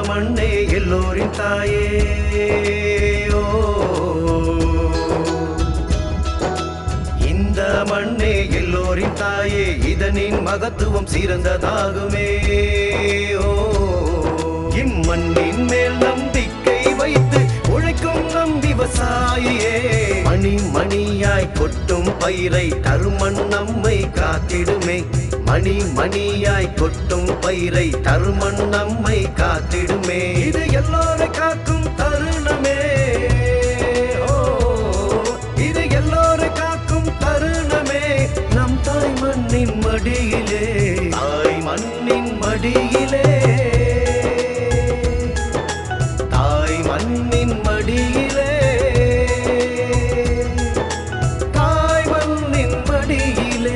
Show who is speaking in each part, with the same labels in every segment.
Speaker 1: மண்ணே எல்லோரின் தாயே ஓ இந்த மண்ணே எல்லோரின் தாயே இதனின் மகத்துவம் சிறந்ததாகுமே ஓ இம்மண்ணின் மேல் நம்பிக்கை வைத்து உழைக்கும் நம் விவசாயியே மணி மணியாய் கொட்டும் பயிரை தருமண் நம்மை காத்திடுமே மணி மணியாய் கொட்டும் பயிரை தருமண் நம்மை காத்திடுமே இது எல்லோரை காக்கும் தருணமே ஓ இது எல்லோரை காக்கும் தருணமே நம் தாய் மண்ணின் மடியிலே தாய் மண்ணின் மடியிலே தாய் மண்ணின் மடியிலே தாய் மண்ணின் மடியிலே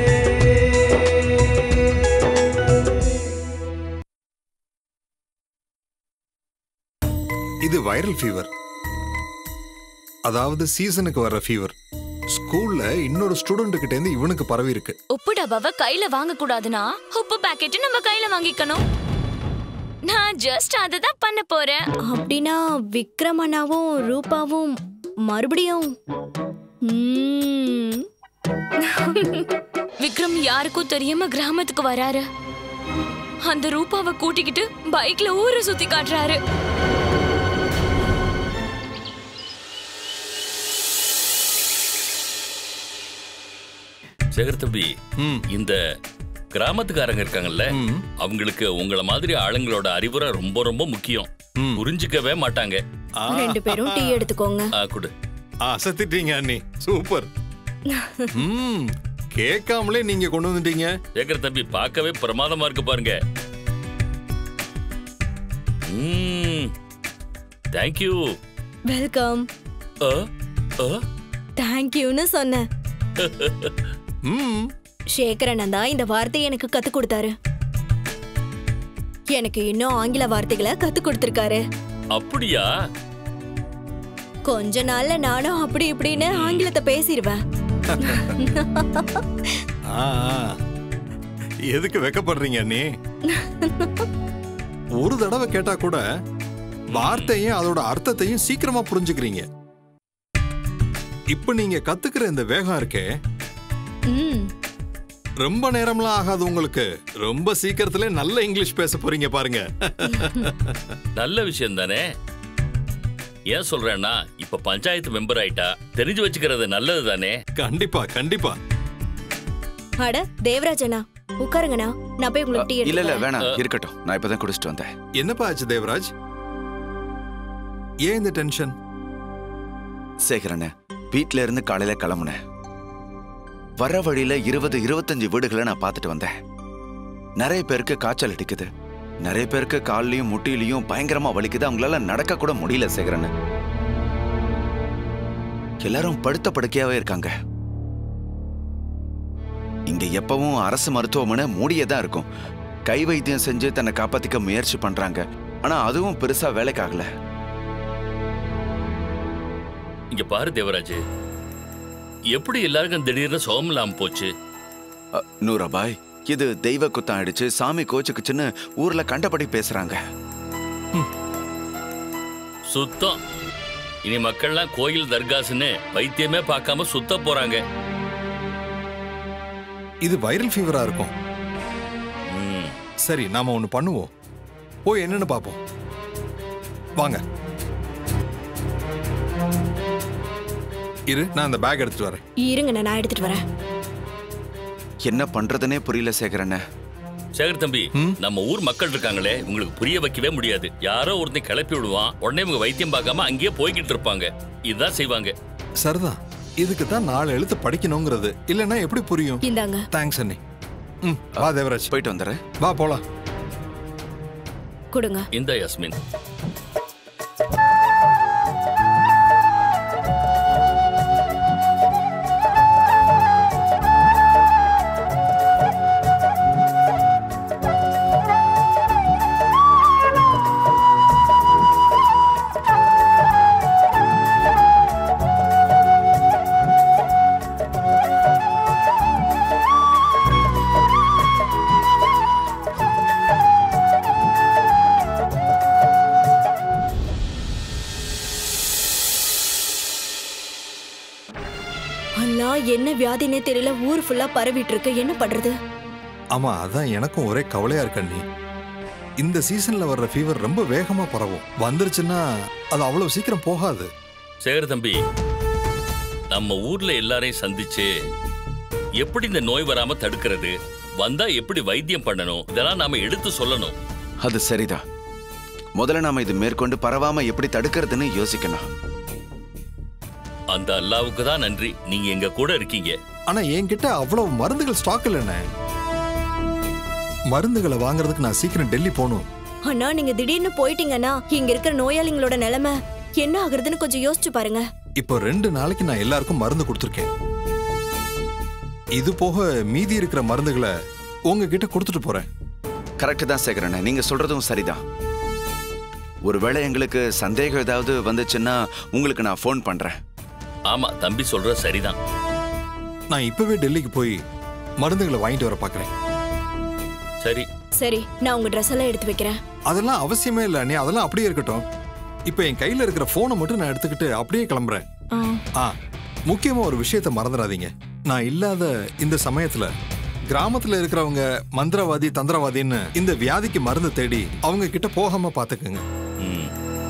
Speaker 2: இது வைரல் ஃபீவர் அதாவது சீசனுக்கு வர ஃபீவர் ஸ்கூல்ல இன்னொரு ஸ்டூடெண்ட் கிட்ட இருந்து இவனுக்கு பரவி இருக்கு
Speaker 3: உப்பு டப்பாவை கையில வாங்க கூடாதுன்னா உப்பு பாக்கெட் நம்ம கையில வாங்கிக்கணும் நான் ஜஸ்ட் அதை தான் பண்ண போறேன்
Speaker 4: அப்படின்னா விக்ரமனாவும் ரூபாவும் மறுபடியும் ம்ம்.
Speaker 3: விக்ரம் யாருக்கும் தெரியாம கிராமத்துக்கு வராரு அந்த ரூபாவை கூட்டிக்கிட்டு பைக்ல ஊரை சுத்தி காட்டுறாரு
Speaker 5: சேகர் தம்பி
Speaker 2: ம்.
Speaker 5: இந்த கிராமத்துக்காரங்க இருக்காங்கல்ல
Speaker 2: ம்.
Speaker 5: அவங்களுக்கு உங்கள மாதிரி ஆளுங்களோட அறிவுரை ரொம்ப ரொம்ப முக்கியம்
Speaker 2: ம்.
Speaker 5: புரிஞ்சுக்கவே மாட்டாங்க
Speaker 2: ஆ,
Speaker 4: ரெண்டு பேரும் டீ எடுத்துக்கோங்க
Speaker 5: ஆ, குடு
Speaker 2: அசத்திட்டீங்க அண்ணி சூப்பர் ம் கேட்காமலே நீங்க கொண்டு வந்துட்டீங்க
Speaker 5: சேகர் தம்பி பார்க்கவே பிரமாதமா இருக்கு பாருங்க ம் தேங்க்யூ
Speaker 4: வெல்கம் தேங்க்யூன்னு சொன்னேன்
Speaker 2: ம்
Speaker 4: சேகரன் தான் இந்த வார்த்தையை எனக்கு கத்து கொடுத்தாரு எனக்கு இன்னும் ஆங்கில வார்த்தைகளை கத்து கொடுத்திருக்காரு
Speaker 5: அப்படியா
Speaker 4: கொஞ்ச நாள்ல நானும் அப்படி இப்படின்னு ஆங்கிலத்தை பேசிடுவேன்
Speaker 2: ஆ, ஆ. எதுக்கு வெக்கப்படுறீங்க அண்ணி ஒரு தடவை கேட்டா கூட வார்த்தையும் அதோட அர்த்தத்தையும் சீக்கிரமா புரிஞ்சுக்கிறீங்க இப்ப நீங்க கத்துக்கிற இந்த வேகம் இருக்கே
Speaker 4: ம்
Speaker 2: ரொம்ப நேரம்லாம் ஆகாது உங்களுக்கு ரொம்ப சீக்கிரத்திலே நல்ல இங்கிலீஷ் பேச போறீங்க பாருங்க
Speaker 5: நல்ல விஷயம் தானே ஏன் சொல்றேன்னா இப்ப பஞ்சாயத்து மெம்பர் ஆயிட்டா தெரிஞ்சு வச்சுக்கிறது நல்லது தானே
Speaker 2: கண்டிப்பா கண்டிப்பா
Speaker 4: அட தேவராஜனா உட்காருங்கண்ணா நான் போய் உங்களுக்கு டீ
Speaker 6: இல்ல இல்ல
Speaker 4: எடுத்து
Speaker 6: வேணாம் இருக்கட்டும் நான் இப்பதான் குடிச்சிட்டு வந்தேன்
Speaker 2: என்னப்பா ஆச்சு தேவராஜ் ஏன் இந்த டென்ஷன்
Speaker 6: சேகரண்ண வீட்ல இருந்து காலையில கிளம்புனேன் வர வழியில இருபது இருபத்தஞ்சு வீடுகளை நான் பார்த்துட்டு வந்தேன் நிறைய பேருக்கு காய்ச்சல் அடிக்குது நிறைய பேருக்கு கால்லயும் முட்டிலையும் பயங்கரமா வலிக்குது அவங்களால நடக்க கூட முடியல சேகரன் எல்லாரும் படுத்த படுக்கையாவே இருக்காங்க இங்க எப்பவும் அரசு மருத்துவமனை மூடியே தான் இருக்கும் கை வைத்தியம் செஞ்சு தன்னை காப்பாத்திக்க முயற்சி பண்றாங்க ஆனா அதுவும் பெருசா வேலைக்காகல
Speaker 5: இங்க பாரு தேவராஜ் எப்படி எல்லாருக்கும் திடீர்னு சோகம் இல்லாம போச்சு
Speaker 6: அ, நூறாபாய் இது தெய்வ குத்தம் ஆயிடுச்சு சாமி கோச்சுக்குச்சுன்னு ஊர்ல கண்டபடி பேசுறாங்க
Speaker 5: சுத்தம் இனி மக்கள்லாம் கோயில் தர்காஸ்னு வைத்தியமே பார்க்காம சுத்த போறாங்க
Speaker 2: இது வைரல் ஃபீவரா இருக்கும்
Speaker 5: ம்,
Speaker 2: சரி நாம ஒண்ணு பண்ணுவோம் போய் என்னன்னு பாப்போம் வாங்க இரு நான் அந்த பேக் எடுத்துட்டு வரேன்
Speaker 4: இருங்கண்ணா நான் எடுத்துட்டு வரேன்
Speaker 6: என்ன பண்றதுனே புரியல சேகரண்ண
Speaker 5: சேகர் தம்பி
Speaker 2: ம்?
Speaker 5: நம்ம ஊர் மக்கள் இருக்காங்களே உங்களுக்கு புரிய வைக்கவே முடியாது யாரோ ஒருத்தன் கிளப்பி விடுவான் உடனே இவங்க வைத்தியம் பார்க்காம அங்கேயே போய்கிட்டு இருப்பாங்க இதுதான் செய்வாங்க
Speaker 2: சரிதான் இதுக்கு தான் நாலு எழுத்து படிக்கணுங்கிறது இல்லைன்னா எப்படி புரியும்
Speaker 4: இந்தாங்க
Speaker 2: தேங்க்ஸ் அண்ணி ம் வா தேவராஜ்
Speaker 6: போயிட்டு வந்துடுறேன்
Speaker 2: வா போலாம்
Speaker 4: கொடுங்க
Speaker 5: இந்த யாஸ்மின்
Speaker 4: வியாதினே தெரியல ஊர் ஃபுல்லா பரவிட்டு இருக்கு என்ன பண்றது
Speaker 2: ஆமா அதான் எனக்கும் ஒரே கவலையா இருக்கு அண்ணி இந்த சீசன்ல வர்ற ஃபீவர் ரொம்ப வேகமா பரவும் வந்துருச்சுன்னா அது அவ்வளவு சீக்கிரம் போகாது
Speaker 5: சேகர் தம்பி நம்ம ஊர்ல எல்லாரையும் சந்திச்சு எப்படி இந்த நோய் வராம தடுக்கிறது வந்தா எப்படி வைத்தியம் பண்ணணும் இதெல்லாம் நாம எடுத்து சொல்லணும்
Speaker 6: அது சரிதான் முதல்ல நாம இது மேற்கொண்டு பரவாம எப்படி தடுக்கிறதுன்னு யோசிக்கணும்
Speaker 5: அந்த அல்லாவுக்கு தான் நன்றி நீங்க எங்க கூட இருக்கீங்க
Speaker 2: ஆனா என்கிட்ட அவ்வளவு மருந்துகள் ஸ்டாக் இல்லைண்ணே மருந்துகளை வாங்குறதுக்கு நான் சீக்கிரம் டெல்லி போகணும்
Speaker 4: அண்ணா நீங்க திடீர்னு போயிட்டீங்கன்னா இங்க இருக்கிற நோயாளிங்களோட நிலைமை என்ன ஆகுறதுன்னு கொஞ்சம் யோசிச்சு பாருங்க
Speaker 2: இப்போ ரெண்டு நாளைக்கு நான் எல்லாருக்கும் மருந்து கொடுத்துருக்கேன் இது போக மீதி இருக்கிற மருந்துகளை உங்ககிட்ட கொடுத்துட்டு போறேன்
Speaker 6: கரெக்ட் தான் சேகரண்ணே நீங்க சொல்றதும் சரிதான் ஒருவேளை எங்களுக்கு சந்தேகம் ஏதாவது வந்துச்சுன்னா உங்களுக்கு நான் ஃபோன் பண்றேன்
Speaker 5: ஆமா தம்பி சொல்ற சரிதான்
Speaker 2: நான் இப்பவே டெல்லிக்கு போய் மருந்துகளை வாங்கிட்டு வர பார்க்கறேன்
Speaker 5: சரி
Speaker 4: சரி நான் உங்க ட்ரெஸ் எல்லாம் எடுத்து வைக்கிறேன்
Speaker 2: அதெல்லாம் அவசியமே இல்லை நீ அதெல்லாம் அப்படியே இருக்கட்டும் இப்போ என் கையில இருக்கிற போனை மட்டும் நான் எடுத்துக்கிட்டு அப்படியே கிளம்புறேன்
Speaker 4: ஆ,
Speaker 2: ஆ முக்கியமா ஒரு விஷயத்த மறந்துடாதீங்க நான் இல்லாத இந்த சமயத்துல கிராமத்துல இருக்கிறவங்க மந்திரவாதி தந்திரவாதின்னு இந்த வியாதிக்கு மருந்து தேடி அவங்க கிட்ட போகாம பாத்துக்குங்க
Speaker 5: ம்,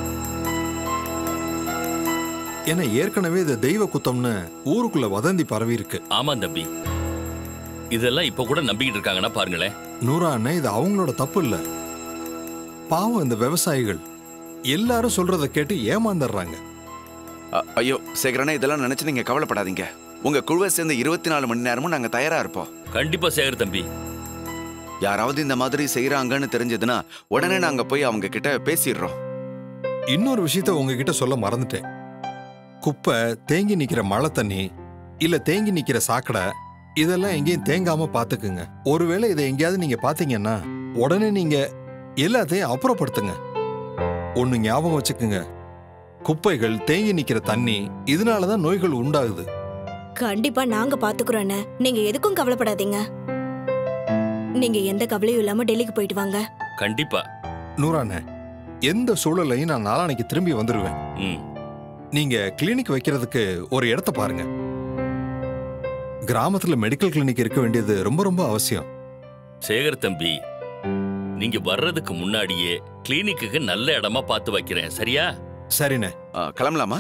Speaker 2: ஏன்னா ஏற்கனவே இது தெய்வ குத்தம்னு ஊருக்குள்ள வதந்தி பரவி இருக்கு
Speaker 5: ஆமா தம்பி இதெல்லாம் இப்ப கூட நம்பிக்கிட்டு இருக்காங்கன்னா பாருங்களேன்
Speaker 2: நூறா அண்ணே இது அவங்களோட தப்பு இல்ல பாவம் இந்த விவசாயிகள் எல்லாரும் சொல்றத கேட்டு ஏமாந்துடுறாங்க
Speaker 6: அ- ஐயோ சேகரண்ணே இதெல்லாம் நினைச்சு நீங்க கவலைப்படாதீங்க உங்க குழுவை சேர்ந்த இருபத்தி நாலு மணி நேரமும் நாங்க தயாரா இருப்போம்
Speaker 5: கண்டிப்பா சேகர் தம்பி
Speaker 6: யாராவது இந்த மாதிரி செய்யறாங்கன்னு தெரிஞ்சதுன்னா உடனே நாங்க போய் அவங்க கிட்ட பேசிடுறோம்
Speaker 2: இன்னொரு விஷயத்த உங்ககிட்ட சொல்ல மறந்துட்டேன் குப்பை தேங்கி நிக்கிற மழை தண்ணி இல்ல தேங்கி நிக்கிற சாக்கடை இதெல்லாம் எங்கேயும் தேங்காம பாத்துக்குங்க ஒருவேளை இதை எங்கேயாவது நீங்க பாத்தீங்கன்னா உடனே நீங்க எல்லாத்தையும் அப்புறப்படுத்துங்க ஒண்ணு ஞாபகம் வச்சுக்குங்க குப்பைகள் தேங்கி நிக்கிற தண்ணி இதனாலதான் நோய்கள் உண்டாகுது
Speaker 4: கண்டிப்பா நாங்க பாத்துக்கிறோம் அண்ணே. நீங்க எதுக்கும் கவலைப்படாதீங்க நீங்க எந்த கவலையும் இல்லாம டெல்லிக்கு போயிட்டு வாங்க
Speaker 5: கண்டிப்பா
Speaker 2: நூறானே எந்த சூழலையும் நான் நாளானைக்கு திரும்பி வந்துருவேன்
Speaker 5: ம்
Speaker 2: நீங்க கிளினிக் வைக்கிறதுக்கு ஒரு இடத்த பாருங்க கிராமத்துல மெடிக்கல் கிளினிக் இருக்க வேண்டியது ரொம்ப ரொம்ப அவசியம்
Speaker 5: சேகர் தம்பி நீங்க வர்றதுக்கு முன்னாடியே கிளினிக்குக்கு நல்ல இடமா பார்த்து வைக்கிறேன் சரியா
Speaker 2: சரிண்ணே
Speaker 6: அ, கிளம்பலாமா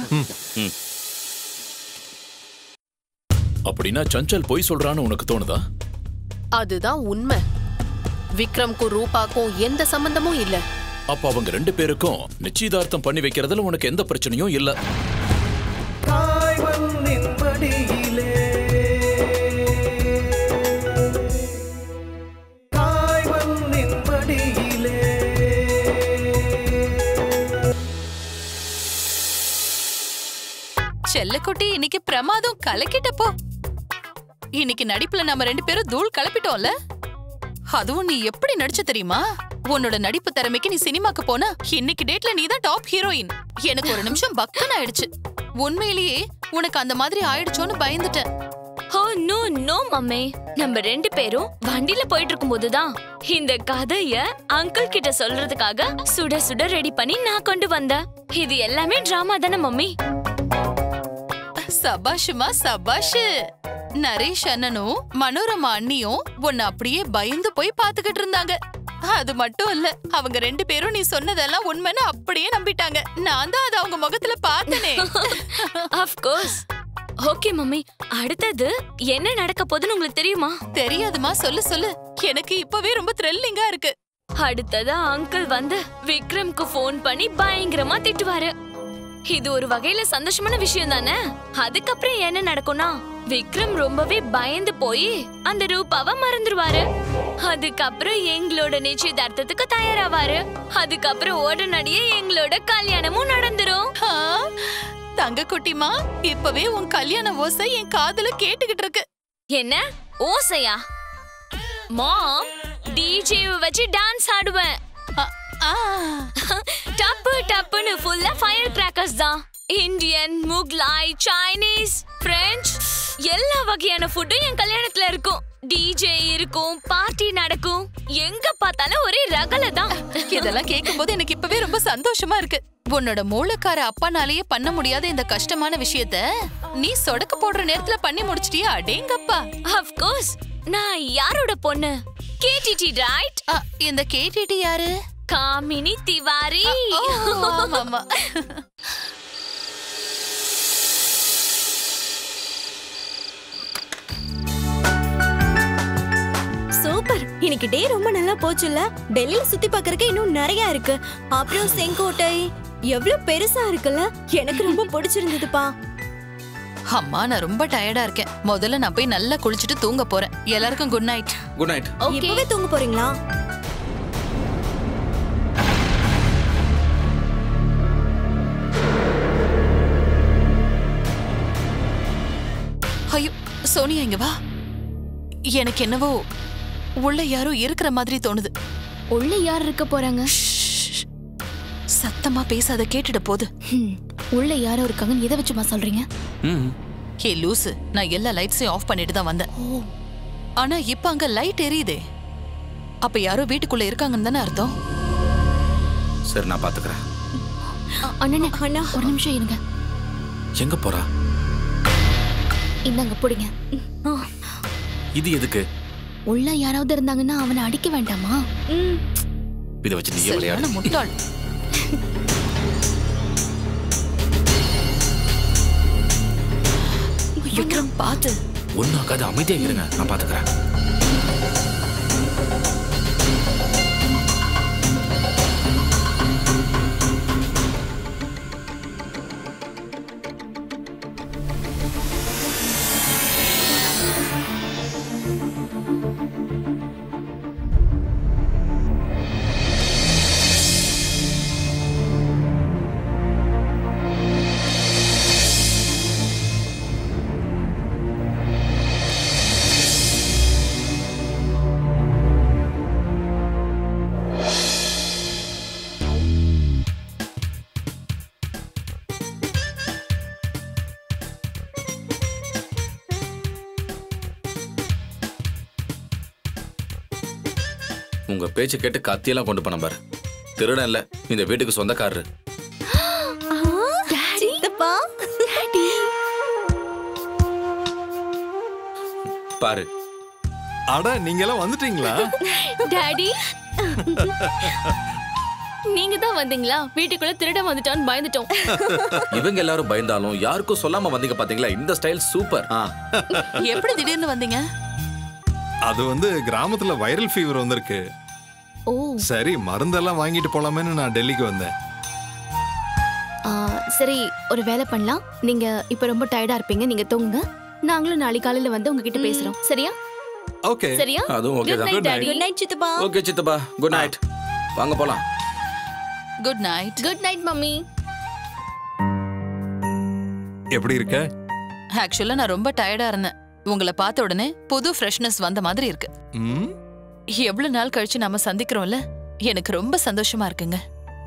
Speaker 7: அப்படின்னா சஞ்சல் பொய் சொல்றான்னு உனக்கு தோணுதா
Speaker 8: அதுதான் உண்மை விக்ரம்க்கும் ரூபாக்கும் எந்த சம்பந்தமும் இல்ல
Speaker 7: அப்ப அவங்க ரெண்டு பேருக்கும் நிச்சயதார்த்தம் பண்ணி வைக்கிறதுல உனக்கு எந்த பிரச்சனையும் இல்ல
Speaker 1: தாய் மண்ணின் மடியிலே தாய் மண்ணின் மடியிலே
Speaker 9: செல்லக்குட்டி இன்னைக்கு பிரமாதம் கலக்கிட்டப்போ இன்னைக்கு நடிப்புல நம்ம ரெண்டு பேரும் தூள் கலப்பிட்டோம்ல அதுவும் நீ எப்படி நடிச்ச தெரியுமா உன்னோட நடிப்பு திறமைக்கு நீ சினிமாக்கு போனா இன்னைக்கு டேட்ல நீ தான் டாப் ஹீரோயின் எனக்கு ஒரு நிமிஷம் பக்தன் ஆயிடுச்சு உண்மையிலேயே உனக்கு அந்த மாதிரி ஆயிடுச்சோன்னு பயந்துட்டேன்
Speaker 3: ஓ நோ நோ மம்மே நம்ம ரெண்டு பேரும் வண்டியில போயிட்டு இருக்கும்போது தான் இந்த கதைய அங்கிள் கிட்ட சொல்றதுக்காக சுட சுட ரெடி பண்ணி நான் கொண்டு வந்தேன் இது எல்லாமே டிராமா தானே மம்மி
Speaker 9: சபாஷுமா சபாஷு நரேஷ் அண்ணனும் மனோரமா அண்ணியும் உன்னை அப்படியே பயந்து போய் பாத்துக்கிட்டு இருந்தாங்க அது மட்டும் இல்ல அவங்க ரெண்டு பேரும் நீ சொன்னதெல்லாம் உண்மைன்னு அப்படியே நம்பிட்டாங்க நான் தான் அதை அவங்க முகத்துல பார்த்தனே
Speaker 3: ஆஃப் கோர்ஸ் ஓகே மம்மி அடுத்தது என்ன நடக்க போகுதுன்னு உங்களுக்கு தெரியுமா
Speaker 9: தெரியாதுமா சொல்லு சொல்லு எனக்கு இப்பவே ரொம்ப த்ரில்லிங்கா இருக்கு
Speaker 3: அடுத்ததா அங்கிள் வந்து விக்ரம்க்கு ஃபோன் பண்ணி பயங்கரமா திட்டுவாரு இது ஒரு வகையில சந்தோஷமான விஷயம் தானே அதுக்கப்புறம் என்ன நடக்கும்னா விக்ரம் ரொம்பவே பயந்து போய் அந்த ரூபாவை மறந்துருவாரு அதுக்கப்புறம் எங்களோட நிச்சயதார்த்தத்துக்கு தயாராவாரு அதுக்கப்புறம் உடனடியே எங்களோட கல்யாணமும் நடந்துரும்
Speaker 9: ஆ, தங்க குட்டிமா இப்பவே உன் கல்யாண ஓசை என் காதுல கேட்டுக்கிட்டு இருக்கு
Speaker 3: என்ன ஓசையா மாம் டிஜேவை வச்சு டான்ஸ் ஆடுவேன்
Speaker 9: ஆ, ஆ.
Speaker 3: டப்பு டப்புன்னு ஃபுல்லா ஃபயர் கிராக்கர்ஸ் தான் இந்தியன் முக்லாய் சைனீஸ் பிரெஞ்ச் எல்லா வகையான ஃபுட்டும் என் கல்யாணத்துல இருக்கும் டிஜே இருக்கும் பார்ட்டி நடக்கும் எங்க பார்த்தாலும் ஒரே ரகல தான்
Speaker 9: இதெல்லாம் கேட்கும்போது எனக்கு இப்பவே ரொம்ப சந்தோஷமா இருக்கு உன்னோட மூளைக்கார அப்பானாலேயே பண்ண முடியாத இந்த கஷ்டமான விஷயத்த நீ சொடக்கு போடுற நேரத்துல பண்ணி முடிச்சிட்டியா அடேங்கப்பா
Speaker 3: ஆஃப் கோர்ஸ் நான் யாரோட பொண்ணு கேடிடி ரைட்
Speaker 9: அ, இந்த கேடிடி யாரு
Speaker 3: காமினி திவாரி
Speaker 9: ஓ, ஆமாமா.
Speaker 4: சூப்பர் இன்னைக்கு டே ரொம்ப நல்லா போச்சுல்ல டெல்லியில சுத்தி பார்க்கறதுக்கு இன்னும் நிறைய இருக்கு அப்புறம் செங்கோட்டை எவ்வளவு பெருசா இருக்குல்ல எனக்கு ரொம்ப பிடிச்சிருந்ததுப்பா
Speaker 9: அம்மா நான் ரொம்ப டயர்டா இருக்கேன் முதல்ல நான் போய் நல்லா குளிச்சுட்டு தூங்க போறேன் எல்லாருக்கும் good night
Speaker 7: good night
Speaker 3: okay
Speaker 4: இப்பவே தூங்க போறீங்களா
Speaker 9: ஐயோ சோனியா இங்க வா எனக்கு என்னவோ உள்ள யாரோ இருக்கிற மாதிரி தோணுது
Speaker 3: உள்ள யார் இருக்க போறாங்க
Speaker 9: ஷ். சத்தமா பேசாத கேட்டுட போது
Speaker 3: ஹம், உள்ள யாரோ இருக்காங்கன்னு எதை வச்சுமா சொல்றீங்க
Speaker 7: ம்
Speaker 9: ஹே லூசு நான் எல்லா லைட்ஸையும் ஆஃப் பண்ணிட்டு தான் வந்தேன் ஆனா இப்ப அங்க லைட் எரியுதே அப்ப யாரோ வீட்டுக்குள்ள இருக்காங்கன்னு தானே அர்த்தம்
Speaker 7: சரி நான் பாத்துக்கிறேன்
Speaker 3: அண்ணனே
Speaker 4: அண்ணா
Speaker 3: ஒரு நிமிஷம் இருங்க
Speaker 7: எங்க போறா
Speaker 3: இந்தாங்க பிடிங்க
Speaker 7: இது எதுக்கு
Speaker 3: உள்ள யாராவது இருந்தாங்கன்னா அவனை அடிக்க வேண்டாமா
Speaker 4: ம்
Speaker 7: இதை வச்சு நீயே விளையாடு
Speaker 9: சரியான முட்டாள் விக்ரம் பாத்து
Speaker 7: ஒன்னும் ஆகாது அமைதியா இருங்க நான் பாத்துக்கிறேன் உங்க பேச்சு கேட்டு கத்தியெல்லாம் கொண்டு போன பாரு திருடன் இல்ல இந்த வீட்டுக்கு சொந்தக்காரரு
Speaker 4: சித்தப்பா
Speaker 7: பாரு
Speaker 2: அட நீங்க எல்லாம் வந்துட்டீங்களா
Speaker 3: டாடி நீங்க தான் வந்தீங்களா வீட்டுக்குள்ள திருடன் வந்துட்டான்னு பயந்துட்டோம்
Speaker 7: இவங்க எல்லாரும் பயந்தாலும் யாருக்கும் சொல்லாம வந்தீங்க பாத்தீங்களா இந்த ஸ்டைல் சூப்பர் ஆ
Speaker 9: எப்படி திடீர்னு வந்தீங்க
Speaker 2: அது வந்து கிராமத்துல வைரல் ஃபீவர் வந்திருக்கு
Speaker 3: ஓ
Speaker 2: சரி மருந்தெல்லாம் வாங்கிட்டு போலாமேன்னு நான் டெல்லிக்கு வந்தேன்
Speaker 3: ஆ, சரி ஒரு வேலை பண்ணலாம் நீங்க இப்ப ரொம்ப டயர்டா இருப்பீங்க நீங்க தூங்குங்க நாங்களும் நாளைக்கு காலையில வந்து உங்ககிட்ட பேசுறோம் சரியா
Speaker 2: ஓகே
Speaker 3: சரியா
Speaker 7: அதுவும் ஓகே
Speaker 3: Good
Speaker 7: தான்
Speaker 3: night,
Speaker 2: Good night.
Speaker 3: Daddy.
Speaker 4: Good night சித்தப்பா
Speaker 7: ஓகே சித்தப்பா குட் நைட் வாங்க போலாம்
Speaker 9: good night
Speaker 3: good night mummy
Speaker 2: எப்படி இருக்க
Speaker 9: ஆக்சுவலா நான் ரொம்ப டயர்டா இருந்தேன் உங்களை பார்த்த உடனே புது ஃப்ரெஷ்னஸ் வந்த மாதிரி இருக்கு
Speaker 2: ம்
Speaker 9: எவ்வளவு நாள் கழிச்சு நாம சந்திக்கிறோம்ல எனக்கு ரொம்ப சந்தோஷமா இருக்குங்க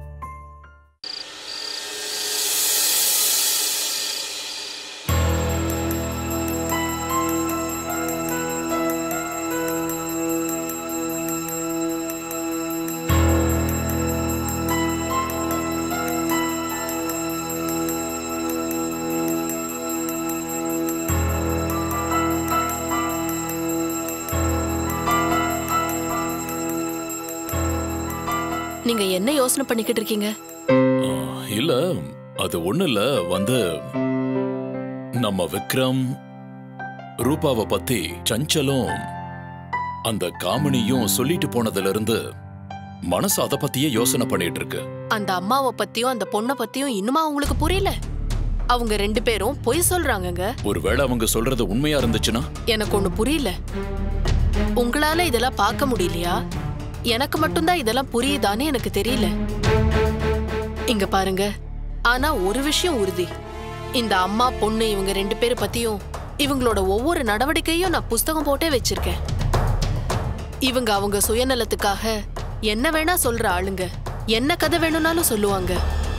Speaker 8: நீங்க என்ன யோசனை பண்ணிக்கிட்டு இருக்கீங்க
Speaker 7: ஆ, இல்ல அது ஒண்ணு இல்ல வந்து நம்ம விக்ரம் ரூபாவை பத்தி சஞ்சலும் அந்த காமினியும் சொல்லிட்டு போனதுல இருந்து மனசு அத பத்தியே யோசனை பண்ணிட்டு இருக்கு
Speaker 8: அந்த அம்மாவை பத்தியும் அந்த பொண்ணை பத்தியும் இன்னுமா உங்களுக்கு புரியல அவங்க ரெண்டு பேரும் பொய் சொல்றாங்கங்க
Speaker 7: ஒருவேளை அவங்க சொல்றது உண்மையா இருந்துச்சுன்னா
Speaker 8: எனக்கு ஒண்ணு புரியல உங்களால இதெல்லாம் பார்க்க முடியலையா எனக்கு மட்டும்தான் இதெல்லாம் புரியுதான்னு எனக்கு தெரியல இங்க பாருங்க ஆனா ஒரு விஷயம் உறுதி இந்த அம்மா பொண்ணு இவங்க ரெண்டு பேரை பத்தியும் இவங்களோட ஒவ்வொரு நடவடிக்கையும் நான் புஸ்தகம் போட்டே வச்சிருக்கேன் இவங்க அவங்க சுயநலத்துக்காக என்ன வேணா சொல்ற ஆளுங்க என்ன கதை வேணும்னாலும் சொல்லுவாங்க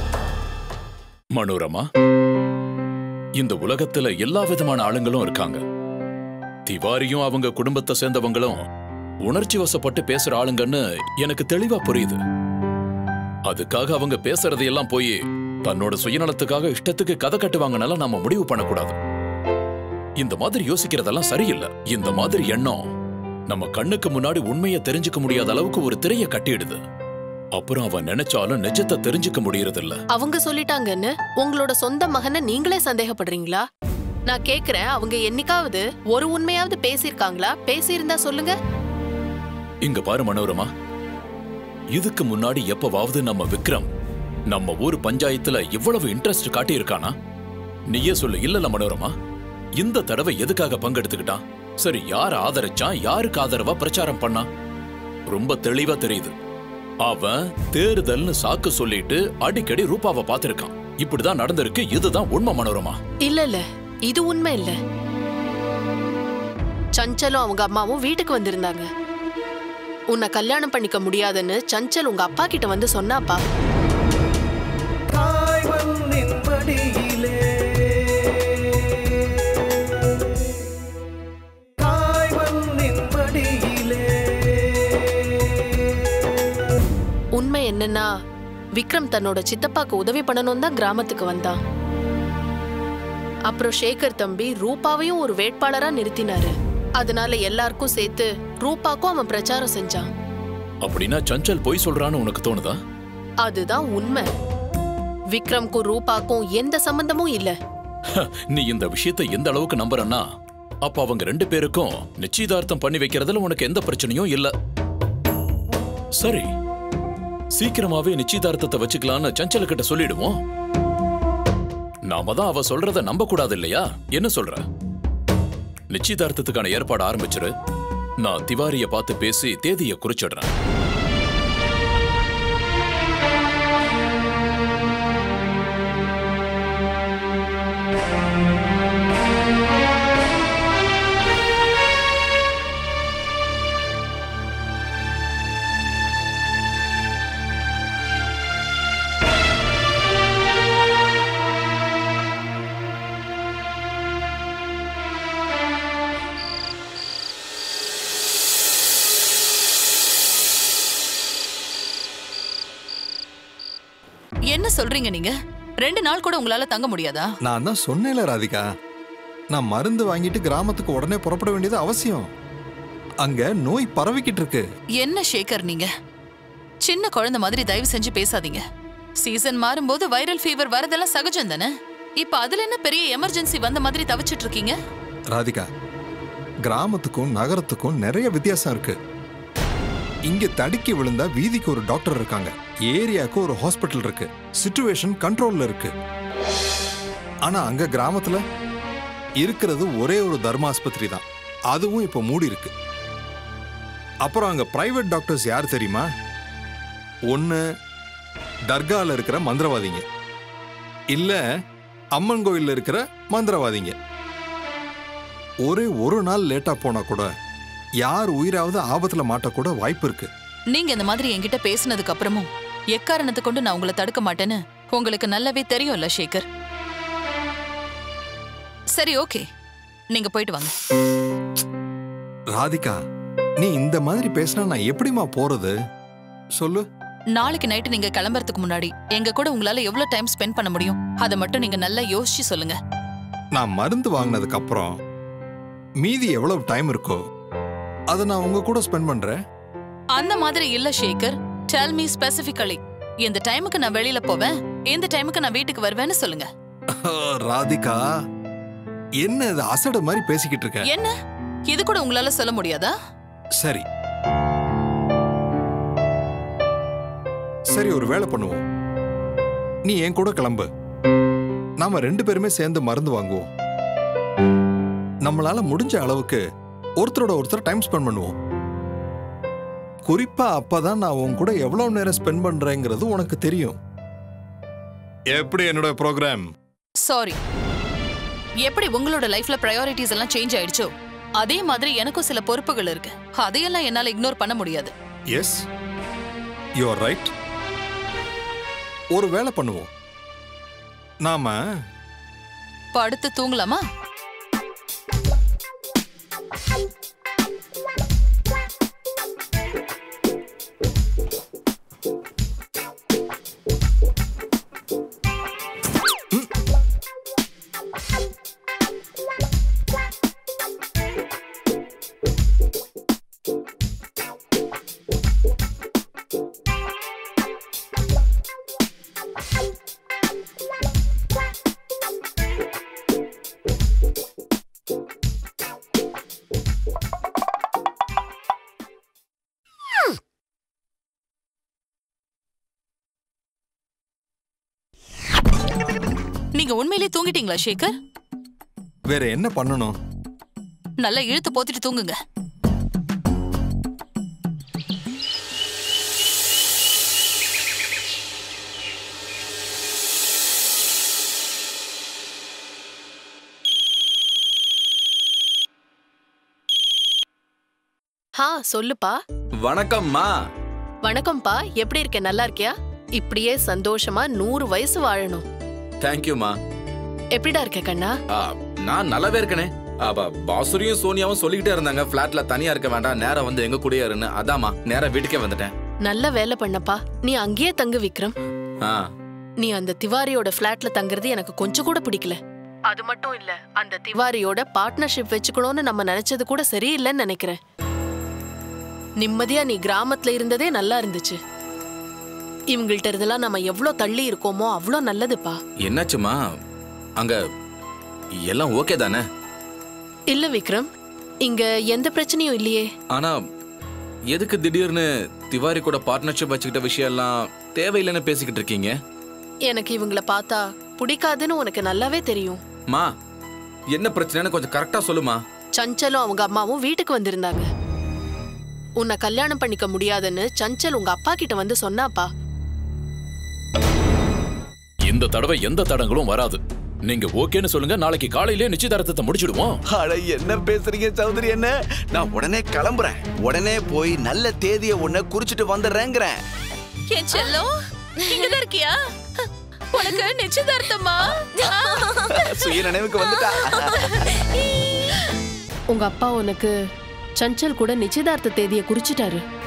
Speaker 7: மனோரமா இந்த உலகத்துல எல்லா விதமான ஆளுங்களும் இருக்காங்க திவாரியும் அவங்க குடும்பத்தை சேர்ந்தவங்களும் உணர்ச்சி வசப்பட்டு பேசுற ஆளுங்கன்னு எனக்கு தெளிவா புரியுது அதுக்காக அவங்க பேசுறதையெல்லாம் போய் தன்னோட சுயநலத்துக்காக இஷ்டத்துக்கு கதை கட்டுவாங்கனால நாம முடிவு பண்ணக்கூடாது இந்த மாதிரி யோசிக்கிறதெல்லாம் சரியில்லை இந்த மாதிரி எண்ணம் நம்ம கண்ணுக்கு முன்னாடி உண்மையை தெரிஞ்சுக்க முடியாத அளவுக்கு ஒரு திரைய கட்டிடுது அப்புறம் அவன் நினைச்சாலும் நிஜத்தை தெரிஞ்சுக்க முடியறதில்ல
Speaker 8: அவங்க சொல்லிட்டாங்கன்னு உங்களோட சொந்த மகனை நீங்களே சந்தேகப்படுறீங்களா நான் கேக்குறேன் அவங்க என்னைக்காவது ஒரு உண்மையாவது பேசியிருக்காங்களா பேசியிருந்தா சொல்லுங்க
Speaker 7: இங்க பாரு மனோரமா இதுக்கு முன்னாடி எப்பவாவது நம்ம விக்ரம் நம்ம ஊர் பஞ்சாயத்துல இவ்வளவு இன்ட்ரெஸ்ட் காட்டியிருக்கானா நீயே சொல்லு இல்லல மனோரமா இந்த தடவை எதுக்காக பங்கெடுத்துக்கிட்டான் சரி யார் ஆதரிச்சான் யாருக்கு ஆதரவா பிரச்சாரம் பண்ணான் ரொம்ப தெளிவா தெரியுது அவன் தேர்தல்னு சாக்கு சொல்லிட்டு அடிக்கடி ரூபாவை பார்த்திருக்கான் இப்படிதான் நடந்திருக்கு இதுதான் உண்மை மனோரமா
Speaker 8: இல்ல இல்ல இது உண்மை இல்ல சஞ்சலும் அவங்க அம்மாவும் வீட்டுக்கு வந்திருந்தாங்க உன்னை கல்யாணம் பண்ணிக்க முடியாதுன்னு சஞ்சல் உங்க அப்பா கிட்ட வந்து சொன்னாப்பா
Speaker 1: தாய் மண்ணின் மடியிலே தாய் மண்ணின் மடியிலே
Speaker 8: உண்மை என்னன்னா விக்ரம் தன்னோட சித்தப்பாக்கு உதவி பண்ணணும் தான் கிராமத்துக்கு வந்தான் அப்புறம் சேகர் தம்பி ரூபாவையும் ஒரு வேட்பாளரா நிறுத்தினாரு அதனால எல்லாருக்கும் சேர்த்து ரூபாக்கும் அவன் பிரச்சாரம் செஞ்சான்
Speaker 7: அப்படின்னா சஞ்சல் பொய் சொல்றான்னு உனக்கு தோணுதா
Speaker 8: அதுதான் உண்மை விக்ரம்க்கும் ரூபாக்கும் எந்த சம்பந்தமும் இல்ல
Speaker 7: நீ இந்த விஷயத்தை எந்த அளவுக்கு நம்புறன்னா அப்ப அவங்க ரெண்டு பேருக்கும் நிச்சயதார்த்தம் பண்ணி வைக்கிறதுல உனக்கு எந்த பிரச்சனையும் இல்ல சரி சீக்கிரமாவே நிச்சயதார்த்தத்தை வச்சுக்கலாம்னு சஞ்சல கிட்ட சொல்லிடுவோம் நாம தான் அவ சொல்றத நம்ப கூடாது இல்லையா என்ன சொல்ற நிச்சயதார்த்தத்துக்கான ஏற்பாடு ஆரம்பிச்சிரு நான் திவாரிய பார்த்து பேசி தேதியை குறிச்சிடுறேன்
Speaker 9: என்ன சொல்றீங்க நீங்க ரெண்டு நாள் கூட உங்களால தங்க முடியாதா
Speaker 2: நான் தான் சொன்னேன்ல ராதிகா நான் மருந்து வாங்கிட்டு கிராமத்துக்கு உடனே புறப்பட வேண்டியது அவசியம் அங்க நோய் பரவிக்கிட்டு இருக்கு
Speaker 9: என்ன ஷேகர் நீங்க சின்ன குழந்தை மாதிரி தயவு செஞ்சு பேசாதீங்க சீசன் மாறும்போது வைரல் ஃபீவர் வரதெல்லாம் சகஜம் தானே இப்ப அதுல என்ன பெரிய எமர்ஜென்சி வந்த மாதிரி தவிச்சிட்டு இருக்கீங்க
Speaker 2: ராதிகா கிராமத்துக்கும் நகரத்துக்கும் நிறைய வித்தியாசம் இருக்கு இங்க தடுக்கி விழுந்தா வீதிக்கு ஒரு டாக்டர் இருக்காங்க ஏரியாவுக்கு ஒரு ஹாஸ்பிட்டல் இருக்கு சிச்சுவேஷன் கண்ட்ரோல்ல இருக்கு ஆனா அங்க கிராமத்துல இருக்கிறது ஒரே ஒரு தர்மாஸ்பத்திரி தான் அதுவும் இப்ப மூடி இருக்கு அப்புறம் அங்க பிரைவேட் டாக்டர்ஸ் யார் தெரியுமா ஒன்னு தர்கால இருக்கிற மந்திரவாதிங்க இல்ல அம்மன் கோயில்ல இருக்கிற மந்திரவாதிங்க ஒரே ஒரு நாள் லேட்டா போனா கூட யார் உயிராவது ஆபத்துல மாட்டக்கூட வாய்ப்பு இருக்கு
Speaker 9: நீங்க இந்த மாதிரி என்கிட்ட பேசினதுக்கு அப்புறமும் எக்காரணத்தை கொண்டு நான் உங்களை தடுக்க மாட்டேன்னு உங்களுக்கு நல்லாவே தெரியும்ல ஷேகர் சரி ஓகே நீங்க போயிட்டு வாங்க
Speaker 2: ராதிகா நீ இந்த மாதிரி பேசினா நான் எப்படிம்மா போறது சொல்லு
Speaker 9: நாளைக்கு நைட்டு நீங்க கிளம்புறதுக்கு முன்னாடி எங்க கூட உங்களால எவ்வளவு டைம் ஸ்பெண்ட் பண்ண முடியும் அதை மட்டும் நீங்க நல்லா யோசிச்சு சொல்லுங்க
Speaker 2: நான் மருந்து வாங்கினதுக்கு அப்புறம் மீதி எவ்வளவு டைம் இருக்கோ அதை நான் உங்க கூட ஸ்பெண்ட் பண்றேன்
Speaker 9: அந்த மாதிரி இல்ல ஷேகர் டெல் மீ ஸ்பெசிபிக்கலி இந்த டைமுக்கு நான் வெளியில போவேன் இந்த டைமுக்கு நான் வீட்டுக்கு வருவேன்னு சொல்லுங்க
Speaker 2: ராதிகா என்ன இது அசடு மாதிரி பேசிக்கிட்டு இருக்க
Speaker 9: என்ன இது கூட உங்களால சொல்ல முடியாதா
Speaker 2: சரி சரி ஒரு வேலை பண்ணுவோம் நீ என் கூட கிளம்பு நாம ரெண்டு பேருமே சேர்ந்து மருந்து வாங்குவோம் நம்மளால முடிஞ்ச அளவுக்கு ஒருத்தரோட ஒருத்தர் டைம் ஸ்பெண்ட் பண்ணுவோம் குறிப்பா அப்பதான் நான் உன் கூட எவ்வளவு நேரம் ஸ்பெண்ட் பண்றேங்கிறது உனக்கு தெரியும் எப்படி என்னோட ப்ரோக்ராம்
Speaker 9: சாரி எப்படி உங்களோட லைஃப்ல ப்ரையாரிட்டிஸ் எல்லாம் சேஞ்ச் ஆயிடுச்சோ அதே மாதிரி எனக்கும் சில பொறுப்புகள் இருக்கு அதையெல்லாம் என்னால இக்னோர் பண்ண முடியாது
Speaker 2: எஸ் யூஆர் ரைட் ஒரு வேலை பண்ணுவோம் நாம
Speaker 9: படுத்து தூங்கலாமா நீங்க உண்மையிலேயே தூங்கிட்டீங்களா சேகர்
Speaker 2: வேற என்ன பண்ணணும்
Speaker 9: நல்லா இழுத்து போத்திட்டு தூங்குங்க
Speaker 8: ஹா சொல்லுப்பா
Speaker 10: வணக்கம்மா
Speaker 8: வணக்கம்ப்பா எப்படி இருக்க நல்லா இருக்கியா இப்படியே சந்தோஷமா நூறு வயசு வாழணும்
Speaker 10: தேங்க்யூம்மா
Speaker 8: எப்படிடா இருக்க கண்ணா
Speaker 10: ஆ, நான் நல்லாவே இருக்கனே அப்ப பாசுரியும் சோனியாவும் சொல்லிக்கிட்டே இருந்தாங்க ஃபிளாட்ல தனியா இருக்க வேண்டாம் நேரா வந்து எங்க கூடயே இருன்னு அதாம்மா நேரா வீட்டுக்கே வந்துட்டேன்
Speaker 8: நல்ல வேலை பண்ணப்பா நீ அங்கேயே தங்கு விக்ரம்
Speaker 10: ஆ
Speaker 8: நீ அந்த திவாரியோட ஃபிளாட்ல தங்குறது எனக்கு கொஞ்சம் கூட பிடிக்கல அது மட்டும் இல்ல அந்த திவாரியோட பார்ட்னர்ஷிப் வச்சுக்கணும்னு நம்ம நினைச்சது கூட சரியில்லைன்னு நினைக்கிறேன் நிம்மதியா நீ கிராமத்துல இருந்ததே நல்லா இருந்துச்சு இவங்கள்ட்ட இருந்தெல்லாம் நம்ம எவ்ளோ தள்ளி இருக்கோமோ அவ்ளோ நல்லதுப்பா
Speaker 10: என்னாச்சுமா அங்க எல்லாம் ஓகே தானே
Speaker 8: இல்ல விக்ரம் இங்க எந்த பிரச்சனையும் இல்லையே
Speaker 10: ஆனா எதுக்கு திடீர்னு திவாரி கூட பார்ட்னர்ஷிப் வச்சுக்கிட்ட விஷயம் எல்லாம் தேவையில்லைன்னு பேசிக்கிட்டு இருக்கீங்க
Speaker 8: எனக்கு இவங்கள பார்த்தா பிடிக்காதுன்னு உனக்கு நல்லாவே தெரியும்
Speaker 10: மா என்ன பிரச்சனைன்னு கொஞ்சம் கரெக்டா சொல்லுமா
Speaker 8: சஞ்சலும் அவங்க அம்மாவும் வீட்டுக்கு வந்திருந்தாங்க உன்னை கல்யாணம் பண்ணிக்க முடியாதுன்னு சஞ்சல் உங்க அப்பா கிட்ட வந்து சொன்னாப்பா
Speaker 7: இந்த தடவை எந்த தடங்களும் வராது நீங்க ஓகேன்னு சொல்லுங்க நாளைக்கு காலையிலே நிச்சயதார்த்தத்தை முடிச்சிடுவோம்
Speaker 6: அட என்ன பேசுறீங்க சௌதரி என்ன நான் உடனே கிளம்புறேன் உடனே போய் நல்ல தேதியை ஒண்ணு குறிச்சிட்டு வந்துடுறேங்கிறேன்
Speaker 9: என் செல்லம் இங்கதான் இருக்கியா உனக்கு நிச்சயதார்த்தமா
Speaker 6: சுய நினைவுக்கு வந்துட்டா
Speaker 8: உங்க அப்பா உனக்கு சஞ்சல் கூட நிச்சயதார்த்த தேதியை குறிச்சிட்டாரு